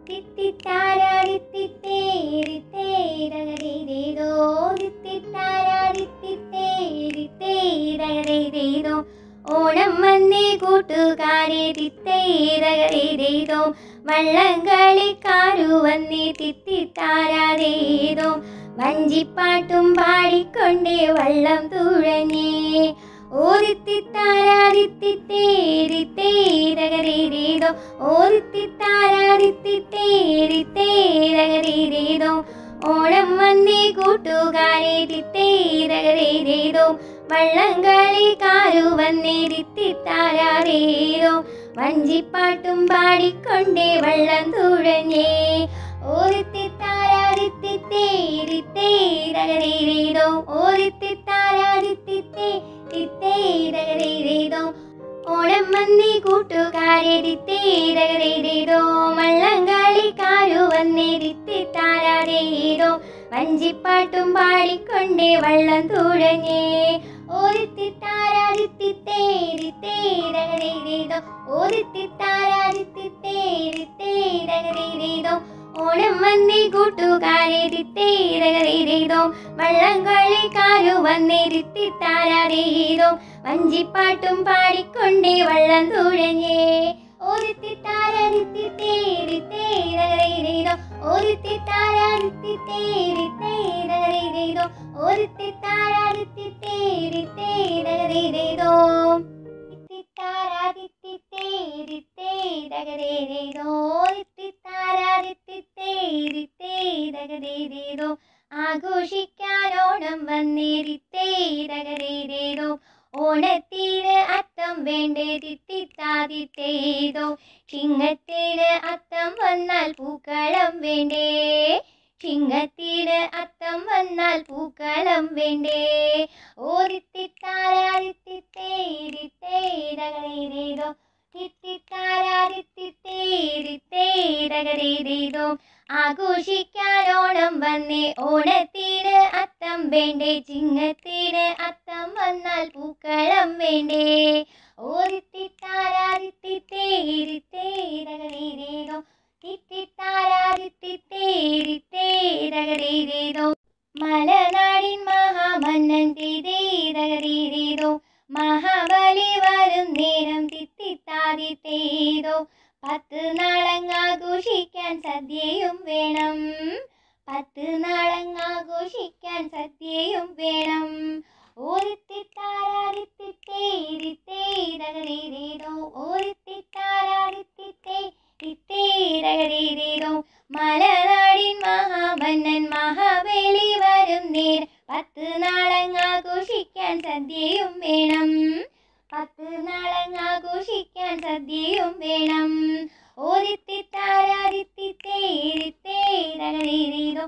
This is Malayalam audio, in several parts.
തിത്തിത്താരാതിത്തിത്തേരിത്തേരകരീതോ തിത്തിത്താരാതിത്തിത്തേരിത്തേരകരീതോ ഓണം വന്നേ കൂട്ടുകാരെ തിത്തേരകരീതോ വള്ളംകളിക്കാരു വന്നേ തിത്തിത്താരാതേതോ വഞ്ചിപ്പാട്ടും പാടിക്കൊണ്ടേ വള്ളം തുഴഞ്ഞേ ഓരിത്തിത്താരാതിത്തിത്തേരിത്തേരകരീതോ ഓരിത്തിത്താരാതിത്തിത്തേരിത്തേരകരീതോ ഓണം വന്നേ കൂട്ടുകാരെ തിത്തേരകരീതോ വള്ളംകളിക്കാരു വന്നേ തിത്തിത്താരാതേതോ വഞ്ചിപ്പാട്ടും പാടിക്കൊണ്ടേ വള്ളം തുഴഞ്ഞേ ഓരിത്തിത്താരാതിത്തിത്തേരിത്തേരകരീതോ ഓരിത്തിത്താരാതിത്തിത്തേരിത്തേരകരീതോ ഓണം വന്നേ കൂട്ടുകാരെ തിത്തേരകരീതോ വള്ളംകളിക്കാരു വന്നേ തിത്തിത്താരാതേതോ വഞ്ചിപ്പാട്ടും പാടിക്കൊണ്ടേ വള്ളം തുഴഞ്ഞേ ഓരിത്തിത്താരാതിത്തിത്തേരിത്തേരകരീതോ ഓരിത്തിത്താരാതിത്തിത്തേരിത്തേരകരീതോ ഓണം വന്നേ കൂട്ടുകാരെ തിത്തേരകരീതോ വള്ളംകളിക്കാരു വന്നേ തിത്തിത്താരാതേതോ വഞ്ചിപ്പാട്ടും പാടിക്കൊണ്ടേ വള്ളം തുഴഞ്ഞേ ഓരിത്തിത്താരാതിത്തിത്തേരിത്തേരകരീതോ ഓരിത്തിത്താരാതിത്തിത്തേരിത്തേരകരീതോ ഓരിത്തിത്താരാതിത്തിത്തേരിത്തേരകരീതോ തിത്തിത്താരാതിത്തിത്തേരിത്തേരകരീതോ ഓരിത്തിത്താരാതിത്തിത്തേരിത്തേരകരീതോ ആഘോഷിക്കാനോണം വന്നേരിത്തേരകരീതോ ഓണത്തിന് അത്തം വേണ്ടേ തിത്തിത്താതിത്തേതോ ചിങ്ങത്തിന് അത്തം വന്നാൽ പൂക്കളം വേണ്ടേ ചിങ്ങത്തിന് അത്തം വന്നാൽ പൂക്കളം വേണ്ടേ ഓരിത്തിത്താരാതിത്തിത്തേരിത്തേരകരീതോ തിത്തിത്താരാതിത്തിത്തേരിത്തേരകരീതോ ആഘോഷിക്കാനോണം വന്നേ ഓണത്തിന് അത്തം വേണ്ടേ ചിങ്ങത്തിന് അത്തം വന്നാൽ പൂക്കളം വേണ്ടേ ഓരിത്തിത്താരാതിത്തിത്തേരിത്തേരകരീതോ തിത്തിത്താരാതിത്തിത്തേരിത്തേരകരീതോ മലനാടിൻ മഹാമന്നൻ തിരേതകരീതോ മഹാബലി വരും നേരം തിത്തിത്താതിത്തേതോ പത്ത് നാളങ്ങാഘോഷിക്കാൻ സദ്യയും വേണം പത്ത് നാളങ്ങാഘോഷിക്കാൻ സദ്യയും വേണം ഓരിത്തിത്താരാതിത്തിത്തേരിത്തേരകരീതോ ഓരിത്തിത്താരാതിത്തിത്തേരിത്തേരകരീതോ മലനാടിൻ മഹാമന്നൻ മഹാബലി വരും നേരം പത്ത് നാളങ്ങാഘോഷിക്കാൻ സദ്യയും വേണം പത്ത് നാളങ്ങാഘോഷിക്കാൻ സദ്യയും വേണം ഓരിത്തിത്താരാതിത്തിത്തേരിത്തേരകരീതോ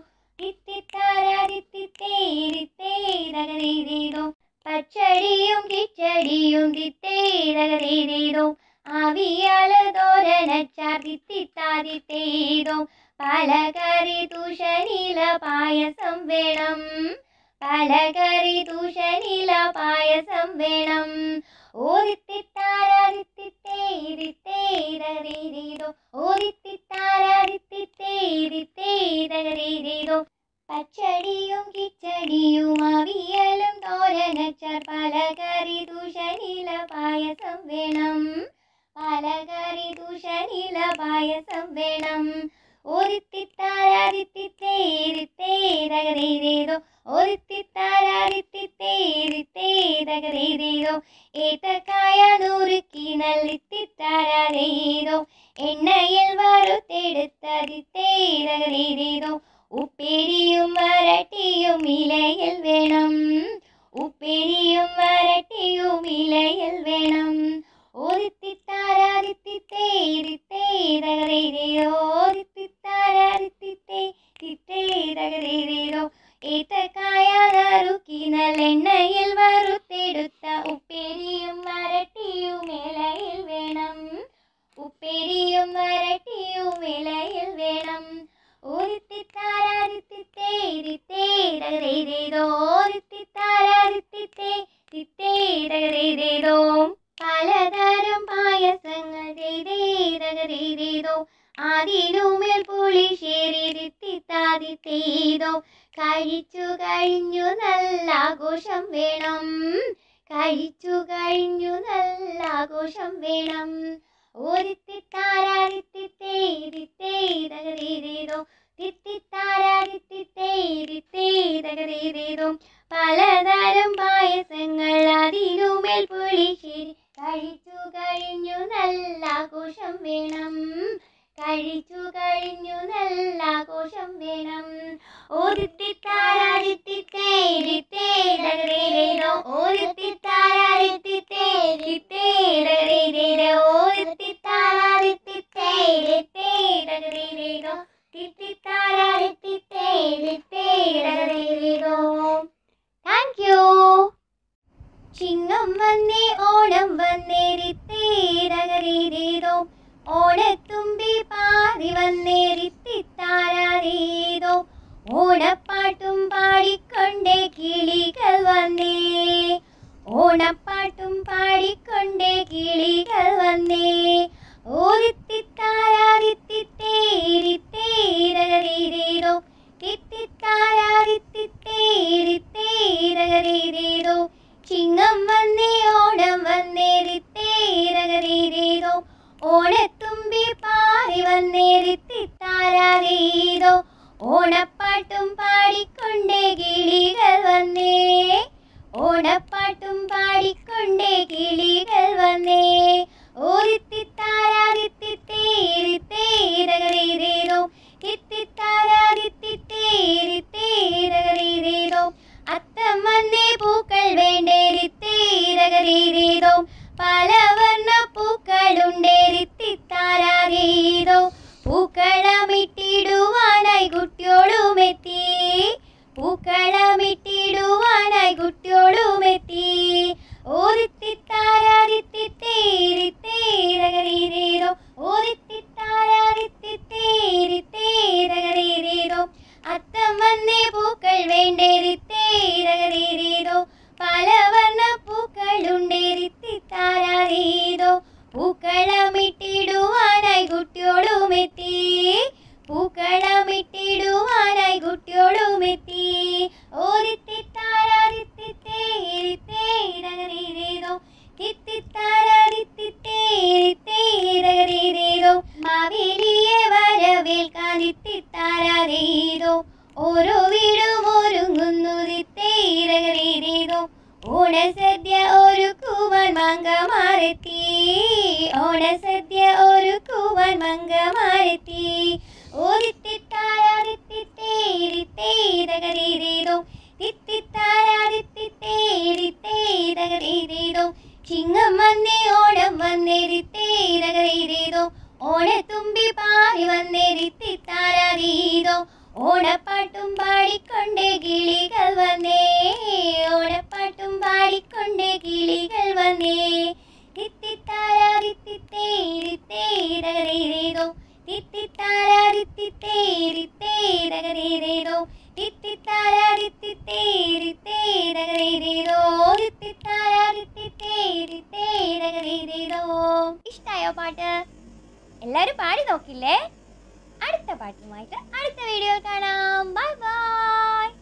തിത്തിത്താരാതിത്തിത്തേരിത്തേരകരീതോ പച്ചടിയും കിച്ചടിയും തിത്തേരകരീതോ ആവിയാള് തോരനച്ചാർ തിത്തിത്താതിത്തേതോ പലകറി ദൂഷണില പായസം വേണം പലകറി ദൂഷണില പായസം വേണം ഓരിത്തിത്താരാതിത്തിത്തേരിത്തേരകരീതോ ഓരിത്തിത്താരാതിത്തിത്തേരിത്തേരകരീതോ പച്ചടിയും കിച്ചടിയും അവിയലും തോരനച്ചാർ പലകറി ദൂഷണില പായസം വേണം പലകറി ദൂഷണില പായസം വേണം ഓരിത്തിത്താരാതിത്തിത്തേരിത്തേരകരീതോ ഓരിത്തിത്താരാതിത്തിത്തേരിത്തേരകരീതോ ഏത്തക്കായ നുറുക്കി നല്ലിത്തിത്താരാതേതോ എണ്ണയിൽ വറുത്തെടുത്തതിത്തേരകരീതോ ഉപ്പേരിയും വരട്ടിയും ഇലയിൽ വേണം ഉപ്പേരിയും വരട്ടിയും ഇലയിൽ വേണം ഓരിത്തിത്താരാതിത്തിത്തേരിത്തേരകരീതോ ഓരിത്തിത്താരാതിത്തിത്തേരിത്തേരകരീതോ ഏത്തക്കായ നറുക്കി നല്ലെണ്ണയിൽ വറുത്തെടുത്ത ഉപ്പേരിയും വരട്ടിയും ഇലയിൽ വേണം ഉപ്പേരിയും വരട്ടിയും ഇലയിൽ വേണം ഓരിത്തിത്താരാതിത്തിത്തേരിത്തേരകരീതോ ഓരിത്തിത്താരാതിത്തിത്തേരിത്തേരകരീതോ പലതരം പായസങ്ങൾ ചെയ്തേരകരീതോ ആദ്യ അതിനുമേൽ പുളിശ്ശേരി തിത്തിത്താതിത്തേതോ കഴിച്ചു കഴിഞ്ഞു നല്ല ആഘോഷം വേണം കഴിച്ചു കഴിഞ്ഞു നല്ല ആഘോഷം വേണം ഓരിത്തിത്താരാരിത്തിത്തേരിത്തേതകരീതോ തിത്തിത്താരാരിത്തിത്തേരിത്തേതകരീതോ പലതരം പായസങ്ങൾ അതിനുമേൽ പുളിശ്ശേരി കഴിച്ചു കഴിഞ്ഞു നല്ല ആഘോഷം വേണം കഴിച്ചു കഴിഞ്ഞു നല്ല ആഘോഷം വേണം ഓരിത്തിത്താരാരിത്തിത്തേരിത്തേതകരീതോ ഓരിത്തിത്താരാരിത്തിത്തേരിത്തേതകരീതോ ഓരിത്തിത്താരാരിത്തിത്തേരിത്തേതകരീതോ തിത്തിത്താരാരിത്തിത്തേരിത്തേതകരീതോ താങ്ക് യു ചിങ്ങം വന്നേ ഓണം വന്നേരിത്തേരകരീതോ ഓണത്തുമ്പി പാതി വന്നേരിത്തിത്താരാരീതോ ഓണപ്പാട്ടും പാടിക്കൊണ്ടേ കിളികൾ വന്നേ ഓണപ്പാട്ടും പാടിക്കൊണ്ടേ കിളികൾ വന്നേ ഓരിത്തിത്താരാരിത്തിത്തേരിത്തേരകരീതോ തിത്തിത്താരാരിത്തിത്തേരിത്തേരകരീതോ ചിങ്ങം വന്നേ ഓണം വന്നേരിത്തേരകരീതോ ഓണത്തുമ്പി പാറി വന്നേരിത്തിത്താരാരീതോ ഓണപ്പാട്ടും പാടിക്കൊണ്ടേ കിളികൾ വന്നേ ഓണപ്പാട്ടും പാടിക്കൊണ്ടേ കിളികൾ വന്നേ ഓരിത്തിത്താരാരിത്തിത്തേരിത്തേരകരീതോ തിത്തിത്താരാരിത്തിത്തേരിത്തേരകരീതോ അത്തം വന്നേ പൂക്കൾ വേണ്ടേരിത്തേരകരീതോ പലവർണ്ണ പൂക്കളുണ്ടേരിത്തിത്താരാരീതോ പൂക്കളമിട്ടിടുവാനായി കുട്ടിയോളുമെത്തി പൂക്കളമിട്ടിടുവാനായി കുട്ടിയോളുമെത്തി ഓരിത്തിത്താരാരിത്തിത്തേരിത്തേരകരീതോ ഓരിത്തിത്താരാരിത്തിത്തേരിത്തേരകരീതോ അത്തം വന്നേ പൂക്കൾ വേണ്ടേരിത്തേരകരീതോ പലവർണ്ണ പൂക്കളുണ്ടേരിത്തിത്താരാരീതോ പൂക്കളമിട്ടിടുവാനായി കുട്ടിയോളുമെത്തി പൂക്കളമിട്ടിടുവാനായി കുട്ടിയോളുമെത്തി ഓരിത്തിത്താരാരിത്തിത്തേരിത്തേരകരീതോ തിത്തിത്താരാരിത്തിത്തേരിത്തേരകരീതോ മാവേലിയെ വരവേൽക്കാനിത്തിത്താരാരീതോ ഓരോ വീടും ഒരുങ്ങുന്നു തിത്തേരകരീതോ ഓണസദ്യ ഒരുക്കുവാൻ മംഗമാരെത്തി ഓണസദ്യ ഒരുക്കുവാൻ മംഗമാരെത്തി ഓരിത്തിത്താരാരിത്തിത്തേരിത്തേരകരീതോ തിത്തിത്താരാരിത്തിത്തേരിത്തേരകരീതോ ചിങ്ങം വന്നേ ഓണം വന്നേരിത്തേരകരീതോ ഓണത്തുമ്പി പാറി വന്നേരിത്തിത്താരാരീതോ ഓണപ്പാട്ടും പാടിക്കൊണ്ടേ കിളികൾ വന്നേ ഓണപ്പാട്ടും പാടിക്കൊണ്ടേ കിളികൾ വന്നേ തിത്തിത്താരാരിത്തിത്തേരിത്തേരകരീതോ തിത്തിത്താരാരിത്തിത്തേരിത്തേരകരീതോ തിത്തിത്താരാരിത്തിത്തേരിത്തേരകരീതോ തിത്തിത്താരാരിത്തിത്തേരിത്തേരകരീതോ ഇഷ്ടായോ പാട്ട് എല്ലാരും പാടി നോക്കില്ലേ അടുത്ത പാട്ടുമായിട്ട് അടുത്ത വീഡിയോ കാണാം ബൈ ബൈ